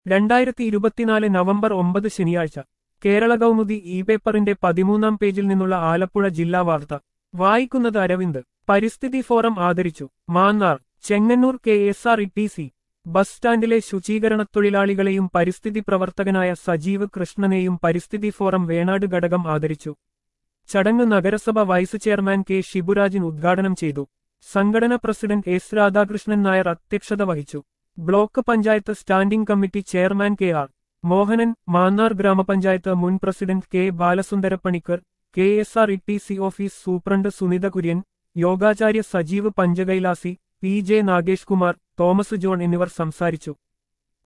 രണ്ടായിരത്തി ഇരുപത്തിനാല് നവംബർ ഒമ്പത് ശനിയാഴ്ച കേരള കൗമുദി ഇ പേപ്പറിന്റെ പതിമൂന്നാം പേജിൽ നിന്നുള്ള ആലപ്പുഴ ജില്ലാ വാർത്ത വായിക്കുന്നത് അരവിന്ദ് പരിസ്ഥിതി ഫോറം ആദരിച്ചു Mannar Chengannur K S R T C bus ബസ് സ്റ്റാൻഡിലെ ശുചീകരണ തൊഴിലാളികളെയും പരിസ്ഥിതി പ്രവർത്തകനായ സജീവ് കൃഷ്ണനെയും പരിസ്ഥിതി ഫോറം വേണാട് ഘടകം ആദരിച്ചു ചടങ്ങ് നഗരസഭ വൈസ് ചെയർമാൻ കെ ഷിബുരാജൻ ഉദ്ഘാടനം ചെയ്തു സംഘടന പ്രസിഡന്റ് എസ് രാധാകൃഷ്ണൻ നായർ അധ്യക്ഷത വഹിച്ചു block panchayat standing committee chairman K R Mohanan Mannar ഗ്രാമപഞ്ചായത്ത് മുൻ president K ബാലസുന്ദരപ്പണിക്കർ K S R T C C office superintendent Sunitha Kurian യോഗാചാര്യ Sajeev പഞ്ചകൈലാസി P J Nagesh Kumar Thomas John എന്നിവർ സംസാരിച്ചു